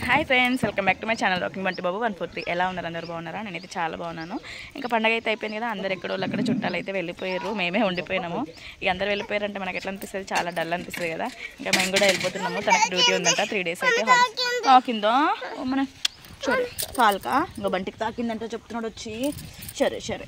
Hi friends welcome back to my channel rocking Bunty Babu one four three ఎలా ఉన్నారు అందరు బాగున్నారా నేనైతే చాలా బాగున్నాను ఇంకా పండగ అయితే అయిపోయింది కదా అందరు ఎక్కడో అక్కడ చుట్టాలు అయితే వెళ్ళిపోయారు మేమే ఉండిపోయినాము ఇక అందరు వెళ్ళిపోయారంటే మనకి ఎట్లా అనిపిస్తుంది చాలా డల్ అనిపిస్తుంది కదా ఇంకా మేము కూడా వెళ్ళిపోతున్నాము తనకి డ్యూటీ ఉందంట త్రీ డేస్ అయితే తాకిందా ఓ మన సరే కాల్కా ఇంకా బంటికి తాకిందంట చెప్తున్నాడు వచ్చి సరే సరే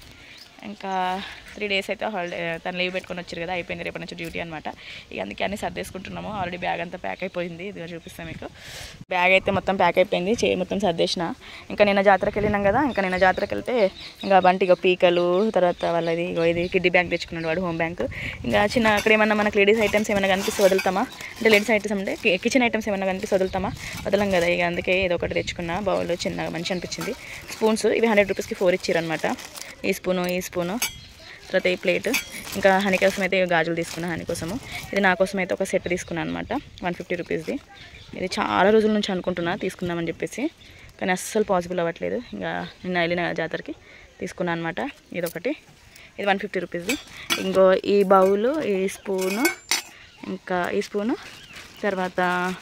ఇంకా త్రీ డేస్ అయితే హాలిడే తను లీవ్ పెట్టుకొని వచ్చారు కదా అయిపోయింది రేపటి నుంచి డ్యూటీ అనమాట ఇక అందుకే అన్ని సర్దేసుకుంటున్నాము ఆల్రెడీ బ్యాగ్ అంతా ప్యాక్ అయిపోయింది ఇదిగో చూపిస్తాను మీకు బ్యాగ్ అయితే మొత్తం ప్యాక్ అయిపోయింది చే మొత్తం సర్దేసిన ఇంకా నిన్న జాతరకి వెళ్ళినాం కదా ఇంకా నిన్న జాతరకి వెళ్తే ఇంకా బంటి ఇక పీకలు తర్వాత వాళ్ళది ఇగో ఇది కిడ్డీ బ్యాంక్ తెచ్చుకున్నాడు వాడు హోమ్ బ్యాంక్ ఇంకా చిన్న అక్కడ ఏమన్నా మనకి లేడీస్ ఐటమ్స్ ఏమైనా కనిపిస్తే వదులుతామా అంటే లేడీస్ ఐటమ్స్ అంటే కిచెన్ ఐటమ్స్ ఏమైనా కనిపిస్తే వదులుతామా వదలం కదా ఇక అందుకే ఏదో ఒకటి తెచ్చుకున్నా బౌల్ చిన్నగా మంచి అనిపించింది స్పూన్స్ ఇవి హండ్రెడ్ రూపీస్కి ఫోర్ ఇచ్చారనమాట ఈ స్పూను ఈ స్పూను తర్వాత ఈ ప్లేట్ ఇంకా హనీ కోసం అయితే గాజులు తీసుకున్నా హనీ కోసము ఇది నా కోసం అయితే ఒక సెట్ తీసుకున్నాను అనమాట వన్ ఫిఫ్టీ రూపీస్ది ఇది చాలా రోజుల నుంచి అనుకుంటున్నా తీసుకుందామని చెప్పేసి కానీ అస్సలు పాసిబుల్ అవ్వట్లేదు ఇంకా నిన్న వెళ్ళిన జాతరకి తీసుకున్నాను అనమాట ఇది ఒకటి ఇది వన్ ఫిఫ్టీ రూపీస్ది ఇంకో ఈ బౌలు ఈ స్పూను ఇంకా ఈ స్పూను తర్వాత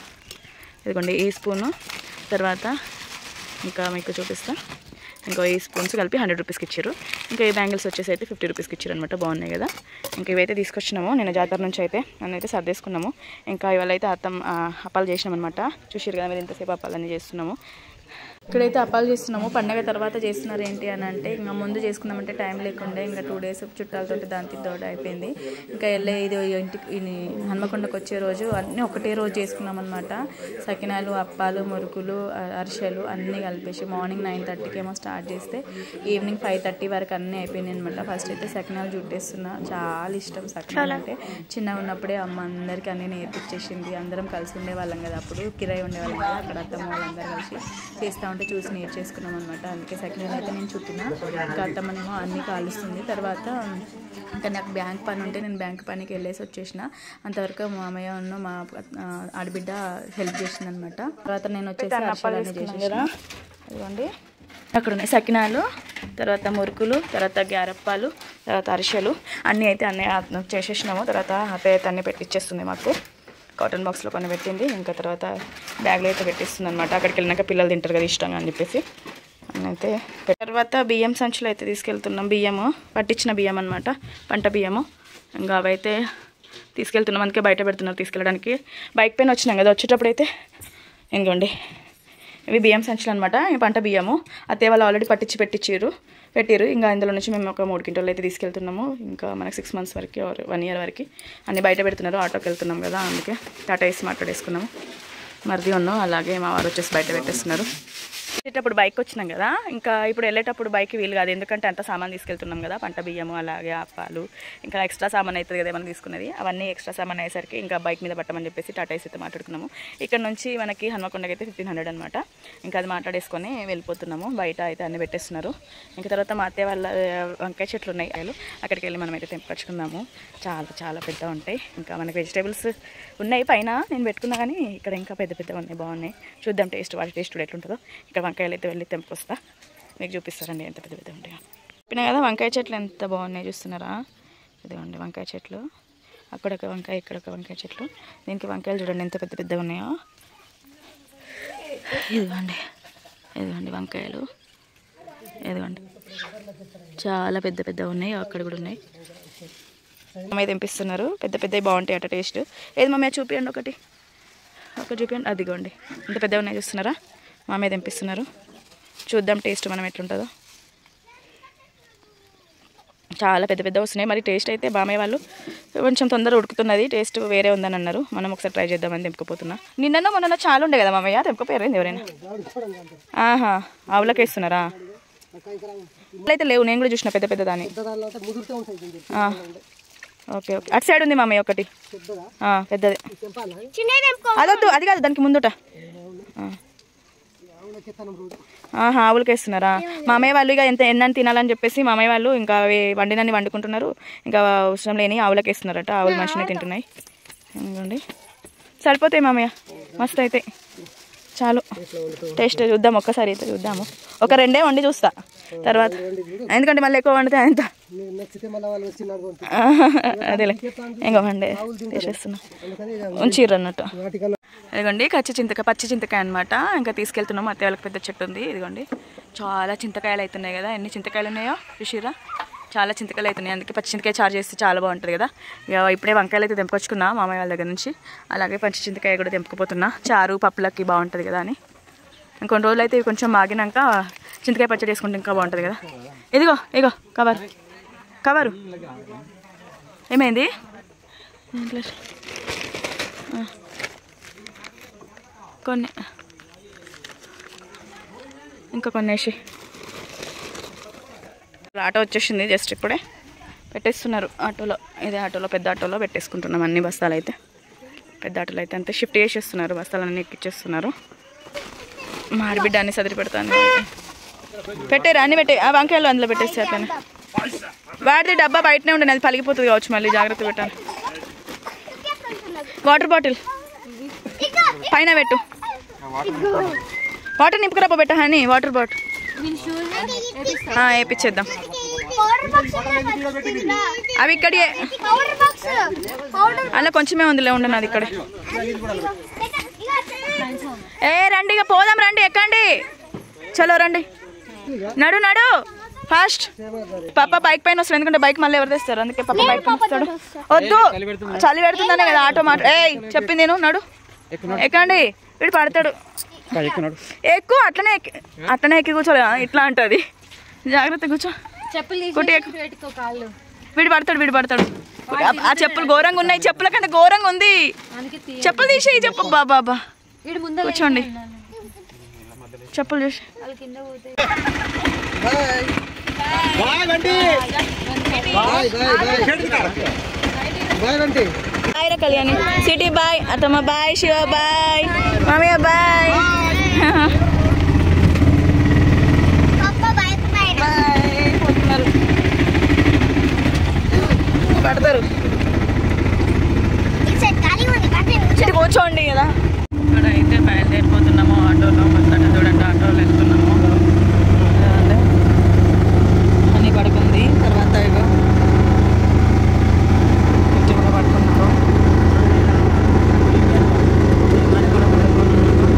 ఇదిగోండి ఈ స్పూను తర్వాత ఇంకా మీకు చూపిస్తా ఇంకో ఈ స్పూన్స్ కలిపి హండ్రెడ్ రూపీస్కి ఇచ్చారు ఇంకా ఈ బ్యాంగిల్స్ వచ్చేసి అయితే ఫిఫ్టీ రూపీస్కి ఇచ్చారు అనమాట బాగున్నాయి కదా ఇంకా ఇవైతే తీసుకొచ్చినాము నేను జాతర నుంచి అయితే నన్ను అయితే సర్దేసుకున్నాము ఇంకా ఇవాళ అయితే అత్తం ఆ, అప్పాలు చేసినాం అనమాట చూసారు కదా మీరు ఇంతసేపు అప్పాలన్నీ చేస్తున్నాము ఇక్కడైతే అప్పాలు చేస్తున్నాము పండగ తర్వాత చేస్తున్నారు ఏంటి అని అంటే ఇంకా ముందు చేసుకున్నామంటే టైం లేకుండే ఇంకా టూ డేస్ చుట్టాలతో దానికి దోడ అయిపోయింది ఇంకా వెళ్ళే ఇది ఇంటికి ఇది హన్మకొండకు వచ్చే రోజు అన్నీ ఒకటే రోజు చేసుకున్నాం అనమాట సకినాలు అప్పాలు మురుకులు అ- అరిసెలు అన్నీ కలిపేసి మార్నింగ్ నైన్ థర్టీకి ఏమో స్టార్ట్ చేస్తే ఈవినింగ్ ఫైవ్ థర్టీ వరకు అన్నీ అయిపోయినాయి అనమాట ఫస్ట్ అయితే సకినాలు చుట్టేస్తున్నా చాలా ఇష్టం సకినాలు అంటే చిన్నగా ఉన్నప్పుడే అమ్మ అందరికీ అన్నీ నేర్పించేసింది అందరం కలిసి ఉండేవాళ్ళం కదా అప్పుడు కిరాయి ఉండేవాళ్ళం కదా అక్కడ అత్తమ్మ వాళ్ళందరూ కలిసి చేస్తూ ఉంటే చూసి నేర్చేసుకున్నాం అనమాట అందుకే సెకండ్ అయితే నేను చుట్టిన ఇంకా అత్తమ్మనేమో అన్నీ కాలుస్తుంది తర్వాత ఇంకా నాకు బ్యాంక్ పని ఉంటే నేను బ్యాంక్ పనికి వెళ్ళేసి వచ్చేసిన అంతవరకు మా మామయ్య ఉన్న మా ఆ, ఆడబిడ్డ హెల్ప్ చేసింది అనమాట తర్వాత నేను వచ్చేసి అరిసెలన్నీ చేసేసిన ఇదిగోండి అక్కడ ఉన్నాయి సకినాలు తర్వాత మురుకులు తర్వాత గ్యారప్పాలు తర్వాత అరిసెలు అన్నీ అయితే అన్నీ ఆ- చేసేసినాము తర్వాత అత్తయ్య అయితే అన్నీ పెట్టిచ్చేస్తుంది మాకు కాటన్ బాక్స్లో కొన్ని పెట్టింది ఇంకా తర్వాత బ్యాగ్లో అయితే పెట్టిస్తుంది అనమాట అక్కడికి వెళ్ళినాక పిల్లలు తింటారు కదా ఇష్టంగా అని చెప్పేసి అని అయితే పెట్- తర్వాత బియ్యం సంచులు అయితే తీసుకెళ్తున్నాం బియ్యము పట్టించిన బియ్యం అనమాట పంట బియ్యము ఇంకా అవైతే తీసుకెళ్తున్నాం అందుకే బయట పెడుతున్నారు తీసుకెళ్ళడానికి బైక్ పైన వచ్చినాం కదా వచ్చేటప్పుడు అయితే ఇంకోండి ఇవి బియ్యం సంచులు అనమాట ఈ పంట బియ్యము అత్తయ్య వాళ్ళు ఆల్రెడీ పట్టించి పెట్టించారు పెట్టారు ఇంకా ఇందులో నుంచి మేము ఒక మూడు క్వింటాలు అయితే తీసుకెళ్తున్నాము ఇంకా మనకి సిక్స్ మంత్స్ వరకు వన్ ఇయర్ వరకు అన్ని బయట పెడుతున్నారు ఆటోకి వెళ్తున్నాం కదా అందుకే టాటా వేసి మాట్లాడేసుకున్నాము మరిది ఉన్నాం అలాగే మా వారు వచ్చేసి బయట పెట్టేస్తున్నారు వెళ్ళేటప్పుడు బైక్ వచ్చినాం కదా ఇంకా ఇప్పుడు వెళ్ళేటప్పుడు బైక్ వీలు కాదు ఎందుకంటే అంత సామాన్ తీసుకెళ్తున్నాం కదా పంట బియ్యము అలాగే అప్పాలు ఇంకా ఎక్స్ట్రా సామాన్ అవుతుంది కదా మనం తీసుకున్నది అవన్నీ ఎక్స్ట్రా సామాన్ అయ్యేసరికి ఇంకా బైక్ మీద పట్టమని చెప్పేసి టాటా అయితే మాట్లాడుకున్నాము ఇక్కడ నుంచి మనకి హన్మకొండకి అయితే ఫిఫ్టీన్ హండ్రెడ్ అనమాట ఇంకా అది మాట్లాడేసుకొని వెళ్ళిపోతున్నాము బయట అయితే అన్ని పెట్టేస్తున్నారు ఇంకా తర్వాత మా అత్తయ్య వాళ్ళ ఆ, వంకాయ చెట్లు ఉన్నాయి వాళ్ళు అక్కడికి వెళ్ళి మనం అయితే తెంపుకొచ్చుకుందాము చాలా చాలా పెద్ద ఉంటాయి ఇంకా మనకి వెజిటేబుల్స్ ఉన్నాయి పైన నేను పెట్టుకున్నా కానీ ఇక్కడ ఇంకా పెద్ద పెద్ద ఉన్నాయి బాగున్నాయి చూద్దాం టేస్ట్ వాటి టేస్ట్ కూడా ఎట్లుంటుందో ఇక్కడ వంకాయలు అయితే వెళ్ళి తెంపుకొస్తా మీకు చూపిస్తారండి ఎంత పెద్ద పెద్ద ఉంటాయో చెప్పినా కదా వంకాయ చెట్లు ఎంత బాగున్నాయి చూస్తున్నారా ఇదిగోండి వంకాయ చెట్లు అక్కడ ఒక వంకాయ ఇక్కడ ఒక వంకాయ చెట్లు దీనికి వంకాయలు చూడండి ఎంత పెద్ద పెద్దగా ఉన్నాయో ఇదిగోండి ఇదిగోండి వంకాయలు ఇదిగోండి చాలా పెద్ద పెద్ద ఉన్నాయి అక్కడ కూడా ఉన్నాయి మమ్మీ తెంపిస్తున్నారు పెద్ద పెద్దవి బాగుంటాయి అట టేస్ట్ ఏది మమ్మీ చూపియండి ఒకటి ఒకటి చూపియండి అదిగోండి ఇంత పెద్దగా ఉన్నాయి చూస్తున్నారా మామయ్య తెంపిస్తున్నారు చూద్దాం టేస్ట్ మనం ఎట్లుంటుందో చాలా పెద్ద పెద్ద వస్తున్నాయి మరి టేస్ట్ అయితే బామయ్య వాళ్ళు కొంచెం తొందర ఉడుకుతున్నది టేస్ట్ వేరే ఉందని అన్నారు మనం ఒకసారి ట్రై చేద్దామని తెంపుకుపోతున్నా నిన్న మొన్న చాలా ఉండే కదా మామయ్య తెంపుకోపోయారు ఎవరైనా ఆహా ఆవులకి వేస్తున్నారా అయితే లేవు నేను కూడా చూసిన పెద్ద పెద్ద దాన్ని ఆ. ఓకే ఓకే అటు సైడ్ ఉంది మామయ్య ఒకటి ఆ, పెద్దది అదొద్దు అది కాదు దానికి ముందుట ఆ. ఆహా, ఆవులకి వేస్తున్నారా మామయ్య వాళ్ళు ఇక ఎంత ఎన్నని తినాలని చెప్పేసి మామయ్య వాళ్ళు ఇంకా అవి వండినన్ని వండుకుంటున్నారు ఇంకా అవసరం లేని ఆవులకి వేస్తున్నారట ఆవులు మంచిగా తింటున్నాయి ఇదిగోండి సరిపోతాయి మామయ్య మస్తు అయితే చాలు టేస్ట్ చూద్దాం ఒక్కసారి అయితే చూద్దాము ఒక రెండే వండి చూస్తా తర్వాత ఎందుకంటే మళ్ళీ ఎక్కువ వండితే ఎంత నీకు నచ్చితే మళ్ళీ వాళ్ళు వచ్చి నడుగుంటారు అదేలే ఇంకా వండే తీసేస్తున్నా ఉంచిర్రు అన్నట్టు వాటికన్నా ఇదిగోండి కచ్చి చింతకాయ పచ్చి చింతకాయ అనమాట ఇంకా తీసుకెళ్తున్నాం అత్తయ్య వాళ్ళకి పెద్ద చెట్టు ఉంది ఇదిగోండి చాలా చింతకాయలు అవుతున్నాయి కదా ఎన్ని చింతకాయలు ఉన్నాయో చూసిరా చాలా చింతకాయలు అవుతున్నాయి అందుకే పచ్చి చింతకాయ చారు చేస్తే చాలా బాగుంటుంది కదా ఇక ఇప్పుడే వంకాయలు అయితే తెంపుకొచ్చుకున్నా మామయ్య వాళ్ళ దగ్గర నుంచి అలాగే పచ్చి చింతకాయ కూడా తెంపుకుపోతున్నా చారు పప్పులకి బాగుంటుంది కదా అని ఇంకొన్ని రోజులు అయితే ఇవి కొంచెం మాగినాక చింతకాయ పచ్చడి వేసుకుంటే ఇంకా బాగుంటుంది కదా ఇదిగో ఇగో కవర్ కవరు ఏమైంది ఇంట్లో ఆ. కొన్ని ఇంకా కొన్ని వేసి ఆటో వచ్చేసింది జస్ట్ ఇప్పుడే పెట్టేస్తున్నారు ఆటోలో ఇదే ఆటోలో పెద్ద ఆటోలో పెట్టేసుకుంటున్నాం అన్ని బస్తాలు అయితే పెద్ద ఆటోలో అయితే అంతే షిఫ్ట్ చేసేస్తున్నారు బస్తాలన్నీ ఎక్కిచ్చేస్తున్నారు మా ఆడబిడ్డ అన్ని సదిరి పెడతాను పెట్టారు అన్ని పెట్టే ఆ వంకాయలు అందులో పెట్టేస్తే అట్లనే వాడిది డబ్బా బయటనే ఉండండి అది పలిగిపోతుంది కావచ్చు మళ్ళీ జాగ్రత్త పెట్టాను వాటర్ బాటిల్ పైన పెట్టు వాటర్ నింపుకురాపో పెట్ట హనీ వాటర్ బాటిల్ ఆ, వేపిచ్చేద్దాం అవి ఇక్కడే అలా కొంచెమే ఉందిలే ఉండను అది ఇక్కడ ఏ రండి ఇక పోదాం రండి ఎక్కండి చలో రండి నడు నడు ఫాస్ట్ పాప బైక్ పైన వస్తాడు ఎందుకంటే బైక్ మళ్ళీ ఎవరు తెస్తారు అందుకే పాప బైక్ పైన వస్తాడు వద్దు చలి పెడుతుందనే కదా ఆటో మాట ఏయ్ చెప్పింది నేను నడు ఎక్కండి వీడు పడతాడు ఎక్కువ అట్లనే ఎక్కి అట్లనే ఎక్కి కూర్చోలే ఇట్లా అంటది జాగ్రత్త కూర్చో చెప్పులు కుట్టి ఎక్కు. పెట్టుకో కాళ్ళు వీడు పడతాడు వీడు పడతాడు ఆ- ఆ చెప్పులు ఘోరంగా ఉన్నాయి చెప్పుల కంటే ఘోరంగా ఉంది అందుకే తీ చెప్పులు తీసేయి చెప్పు బాబా బా వీడు ముందర కూర్చోండి చెప్పులు చూసి వాళ్ళు కింద పోతే bye Bunty bye bye bye bye Bunty bye రా కళ్యాణి సిటీ బాయ్ అత్తమ్మ బాయ్ శివ బాయ్ మామయ్య బాయ్ బాయ్ పోతున్నారు పడతారు ఇటు కూర్చోండి కదా ఇక్కడ అయితే బయలుదేరిపోతున్నాము ఆటోలో మొత్తం చూడండి ఆటోలో వెళ్తున్నాము చూడండి. అని పడుకుంది తర్వాత ఇగో ఇటు కూడా పడుకున్నారు అని కూడా పడుకున్నారు.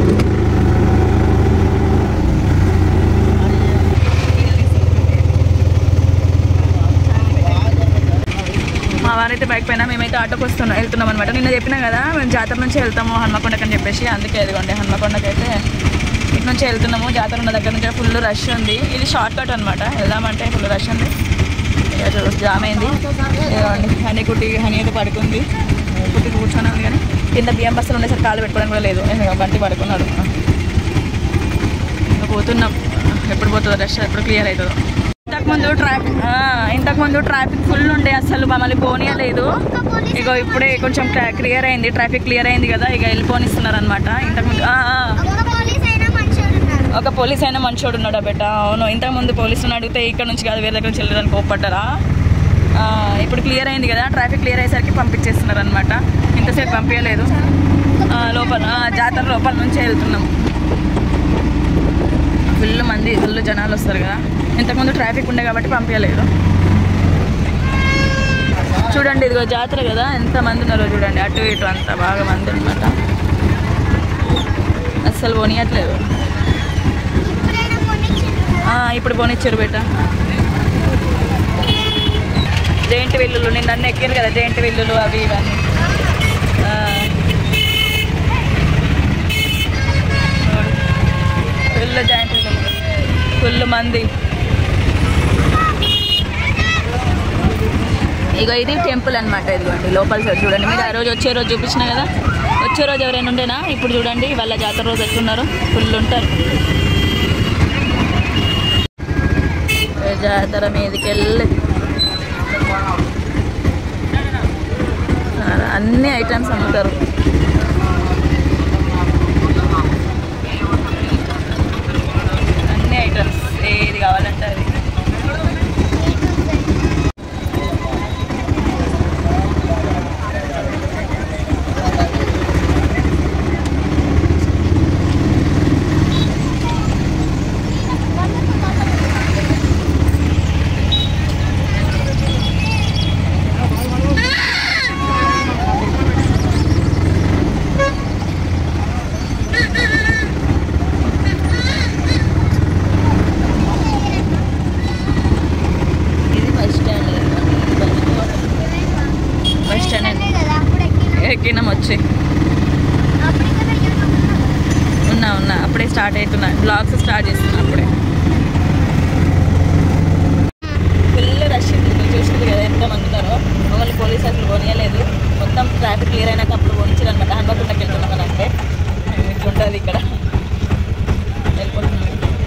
మా వారైతే బైక్ పైన మేమైతే ఆటోకి వస్తున్నాం వెళ్తున్నాం అనమాట నిన్న చెప్పినా కదా మేము జాతర నుంచి వెళ్తాము హన్మకొండకి అని చెప్పేసి అందుకే ఎదుగుండే హన్మకొండకి అయితే ఇటు నుంచి వెళ్తున్నాము జాతర ఉన్న దగ్గర నుంచి ఫుల్ రష్ ఉంది ఇది షార్ట్ కట్ అనమాట వెళ్దామంటే ఫుల్ రష్ ఉంది ఇక చూ- జామ్ అయింది ఇదిగోండి హనీ కుట్టి హనీ అయితే పడుకుంది కుట్టి కూర్చొని ఉంది కానీ కింద బియ్యం బస్సులు ఉండేసరికి కాలు పెట్టుకోవడం కూడా లేదు ఇక బంటి పడుకున్నాడు ఇంకా పోతున్నాం ఎప్పుడు పోతుందో రష్ ఎప్పుడు క్లియర్ అవుతుందో ఇంతకుముందు ట్రాఫిక్ ఇంతకుముందు ట్రాఫిక్ ఫుల్ ఉండే అసలు మమ్మల్ని పోనీయలేదు ఇగో ఇప్పుడే కొంచెం క్లియర్ అయింది ట్రాఫిక్ క్లియర్ అయింది కదా ఇక వెళ్ళిపోనిస్తున్నారు అనమాట ఇంతకుముందు ఆ, ఆ. ఒక పోలీస్ అయినా మంచోడు ఉన్నాడు బెట్ట అవును ఇంతకుముందు పోలీసుని అడిగితే ఇక్కడ నుంచి కాదు వేరే దగ్గర నుంచి వెళ్ళడానికి కోప్పడ్డారా ఆ, ఇప్పుడు క్లియర్ అయింది కదా ట్రాఫిక్ క్లియర్ అయ్యేసరికి పంపించేస్తున్నారు అనమాట ఇంతసేపు పంపించలేదు ఆ, లోపల ఆ, జాతర లోపల నుంచి వెళ్తున్నాం ఫుల్ మంది ఫుల్ జనాలు వస్తారు కదా ఇంతకుముందు ట్రాఫిక్ ఉండే కాబట్టి పంపించలేదు చూడండి ఇదిగో జాతర కదా ఎంత మంది ఉన్నారో చూడండి అటు ఇటు అంతా బాగా మంది అనమాట అస్సలు పోనీయట్లేదు ఆ, ఇప్పుడు పోనిచ్చారు బేట జైంట్ విల్లులు నిన్న అన్నీ ఎక్కారు కదా జైంట్ విల్లులు అవి ఇవన్నీ ఆ. ఫుల్ జాయింట్ విల్లులు ఫుల్ మంది ఇగో ఇది టెంపుల్ అనమాట ఇదిగోండి లోపల సైడ్ చూడండి మీరు ఆ రోజు వచ్చే రోజు చూపించిన కదా వచ్చే రోజు ఎవరైనా ఉండేనా ఇప్పుడు చూడండి వాళ్ళ జాతర రోజు ఎట్లున్నారు ఫుల్ ఉంటారు ఏ జాతర మీదకి వెళ్ళి అన్ని ఐటమ్స్ అమ్ముతారు అన్ని ఐటమ్స్ ఏది కావాలంటే అది ఉన్నా అప్పుడే స్టార్ట్ అవుతున్నా బ్లాగ్స్ స్టార్ట్ చేస్తున్నా అప్పుడే ఫుల్ రష్ ఉంది చూసింది కదా ఎంత మంది ఉన్నారో మమ్మల్ని పోలీసు అసలు కొనియలేదు మొత్తం ట్రాఫిక్ క్లియర్ అయినాక అప్పుడు కొనిచ్చారు అనమాట హన్మకొండకి వెళ్తున్నాం అంటే ఇట్లా ఉంటుంది ఇక్కడ వెళ్ళిపోతున్నాం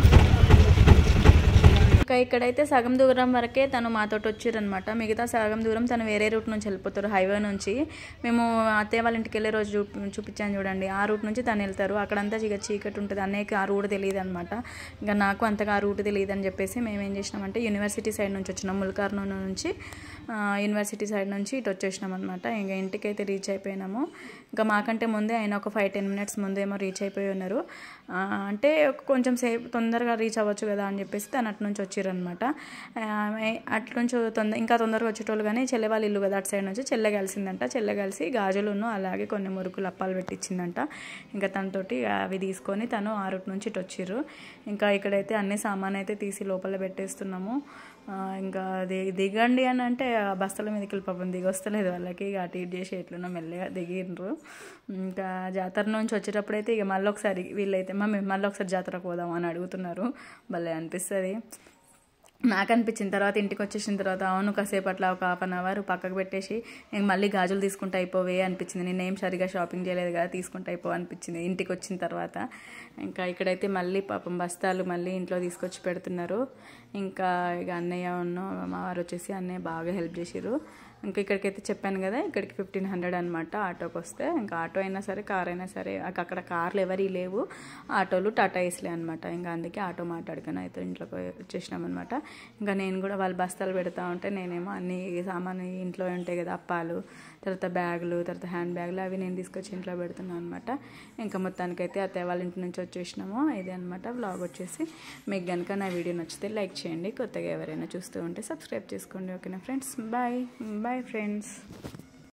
ఇంకా ఇక్కడైతే సగం దూరం వరకే తను మాతోటి వచ్చారనమాట మిగతా సగం దూరం తను వేరే రూట్ నుంచి వెళ్ళిపోతారు హైవే నుంచి మేము అత్తయ్య వాళ్ళ ఇంటికి వెళ్ళే రోజు చూపి చూపించాను చూడండి ఆ రూట్ నుంచి తను వెళ్తారు అక్కడంతా ఇక చీకటి ఉంటుంది అన్నయ్యకి ఆ రూట్ తెలియదు అనమాట ఇంకా నాకు అంతగా ఆ రూట్ తెలియదు అని చెప్పేసి మేము ఏం చేసినామంటే యూనివర్సిటీ సైడ్ నుంచి వచ్చినాం ముల్కార్నూన్ నుంచి ఆ, యూనివర్సిటీ సైడ్ నుంచి ఇటు వచ్చేసినాం అనమాట ఇంకా ఇంటికైతే రీచ్ అయిపోయినాము ఇంకా మాకంటే ముందే ఆయన ఒక ఫైవ్ టెన్ మినిట్స్ ముందేమో రీచ్ అయిపోయి ఉన్నారు ఆ, అంటే ఒక కొంచెం సేపు తొందరగా రీచ్ అవ్వచ్చు కదా అని చెప్పేసి తను అటు నుంచి వచ్చారనమాట అటు నుంచి తొందర ఇంకా తొందరగా వచ్చేటోళ్ళు కానీ చెల్లె వాళ్ళ ఇల్లు కదా అటు సైడ్ నుంచి చెల్లె కలిసిందంట చెల్లె కలిసి గాజులును అలాగే కొన్ని మురుకులు అప్పాలు పెట్టించిందంట ఇంకా తనతోటి అవి తీసుకొని తను ఆ రూట్ నుంచి ఇటు వచ్చిర్రు ఇంకా ఇక్కడైతే అన్ని సామాన్ అయితే తీసి లోపల పెట్టేస్తున్నాము ఆ, ఇంకా ది దిగండి అని అంటే ఆ బస్తల మీదకి వెళ్ళి పాపం దిగొస్తలేదు వాళ్ళకి ఇక అటు ఇటు చేసి ఎట్లున్నా మెల్లగా దిగిండ్రు ఇంకా జాతర నుంచి వచ్చేటప్పుడైతే ఇక మళ్ళీ ఒకసారి వీళ్ళైతే మమ్మీ మళ్ళీ ఒకసారి జాతరకు పోదాం అని అడుగుతున్నారు భలే అనిపిస్తుంది నాకు అనిపించిన తర్వాత ఇంటికి వచ్చేసిన తర్వాత అవును కాసేపు అట్లా ఒక హాఫ్ అన్ అవర్ పక్కకు పెట్టేసి నేను మళ్ళీ గాజులు తీసుకుంటే అయిపోవే అనిపించింది నేను ఏం సరిగా షాపింగ్ చేయలేదు కదా తీసుకుంటే అయిపో అనిపించింది ఇంటికి వచ్చిన తర్వాత ఇంకా ఇక్కడైతే మళ్ళీ పాపం బస్తాలు మళ్ళీ ఇంట్లో తీసుకొచ్చి పెడుతున్నారు ఇంకా ఇక అన్నయ్య ఉన్న మా వారు వచ్చేసి అన్నయ్య బాగా హెల్ప్ చేసిర్రు ఇంకా ఇక్కడికైతే చెప్పాను కదా ఇక్కడికి ఫిఫ్టీన్ హండ్రెడ్ అనమాట ఆటోకి వస్తే ఇంకా ఆటో అయినా సరే కార్ అయినా సరే అక్క- అక్కడ కార్లు ఎవరి లేవు ఆటోలు టాటా ఏస్లే అనమాట ఇంకా అందుకే ఆటో మాట్లాడుకుని అయితే ఇంట్లోకి వచ్చేసినాం అనమాట ఇంకా నేను కూడా వాళ్ళు బస్తాలు పెడతా ఉంటే నేనేమో అన్ని సామాన్ ఇంట్లో ఉంటాయి కదా అప్పాలు తర్వాత బ్యాగులు తర్వాత హ్యాండ్ బ్యాగులు అవి నేను తీసుకొచ్చి ఇంట్లో పెడుతున్నాను అనమాట ఇంకా మొత్తానికైతే అత్తయ్య వాళ్ళ ఇంటి నుంచి వచ్చేసినాము ఇదే అనమాట వ్లాగ్ వచ్చేసి మీకు కనుక నా వీడియో నచ్చితే లైక్ చేయండి కొత్తగా ఎవరైనా చూస్తూ ఉంటే సబ్స్క్రైబ్ చేసుకోండి ఓకేనా ఫ్రెండ్స్ బాయ్ బాయ్ ఫ్రెండ్స్